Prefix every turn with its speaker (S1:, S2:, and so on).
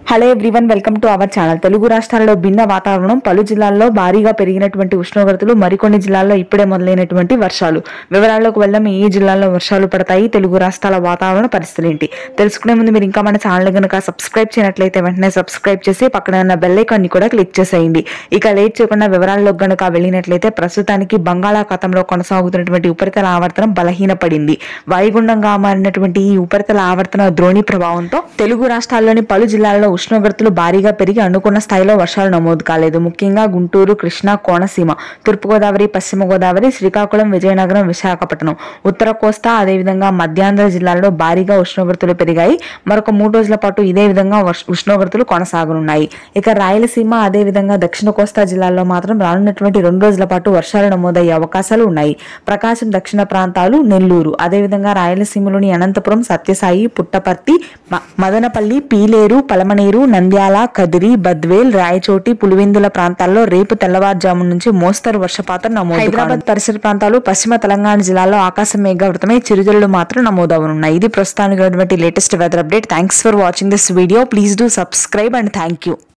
S1: hello everyone welcome to our channel Telugu రాష్ట్రాల్లో భిన్న వాతావరణం పలు జిల్లాల్లో భారీగా పెరిగినటువంటి ఉష్ణోగ్రతలు మరికొన్ని జిల్లాల్లో ఇప్పుడే మొదలైనటువంటి వర్షాలు వివరాల్లోకి వెళ్దాం ఏ జిల్లాల్లో వర్షాలు పడతాయి తెలుగు రాష్ట్రాల వాతావరణ పరిస్థితులు ఏంటి తెలుసుకునే ముందు మీరు ఇంకా మన ఛానల్ కనుక సబ్స్క్రైబ్ చేయనట్లయితే వెంటనే సబ్స్క్రైబ్ చేసి పక్కన ఉన్న బెల్ ఐకాన్ ని కూడా క్లిక్ చేసేయండి ఇక లేట్ చేయకుండా వివరాల్లోకి గనుక వెళ్ళినట్లయితే ప్రస్తుతానికి బంగాళాఖాతంలో కొనసాగుతున్నటువంటి ఉపరితల ఆవర్తనం బలహీనపడింది వాయుగుండంగా మారినటువంటి ఈ ఉపరితల ఆవర్తన ద్రోణి ప్రభావంతో తెలుగు రాష్ట్రాల్లోని పలు జిల్లాల్లో ఉష్ణోగ్రతలు భారీగా పెరిగి అనుకున్న స్థాయిలో వర్షాలు నమోదు కాలేదు ముఖ్యంగా గుంటూరు కృష్ణా కోనసీమ తూర్పుగోదావరి పశ్చిమ గోదావరి శ్రీకాకుళం విజయనగరం విశాఖపట్నం ఉత్తర కోస్తా అదేవిధంగా మధ్యాంధ్ర జిల్లాల్లో భారీగా ఉష్ణోగ్రతలు పెరిగాయి మరొక మూడు రోజుల పాటు ఇదే విధంగా వర్ష- ఉష్ణోగ్రతలు కొనసాగనున్నాయి ఇక రాయలసీమ అదేవిధంగా దక్షిణ కోస్తా జిల్లాల్లో మాత్రం రానున్నటువంటి రెండు రోజుల పాటు వర్షాలు నమోదయ్యే అవకాశాలు ఉన్నాయి ప్రకాశం దక్షిణ ప్రాంతాలు నెల్లూరు అదేవిధంగా రాయలసీమలోని అనంతపురం సత్యసాయి పుట్టపర్తి మ- మదనపల్లి పీలేరు పలమనేరు నంద్యాల కదిరి బద్వేల్ రాయచోటి పులివెందుల ప్రాంతాల్లో రేపు తెల్లవారుజాము నుంచి మోస్తరు వర్షపాతం నమోదు హైదరాబాద్ పరిసర ప్రాంతాలు పశ్చిమ తెలంగాణ జిల్లాలో ఆకాశం మేఘావృతమై చిరుజల్లు మాత్రం నమోదవనున్నాయి ఇది ప్రస్తుతానికి latest weather update thanks for watching this video please do subscribe and thank you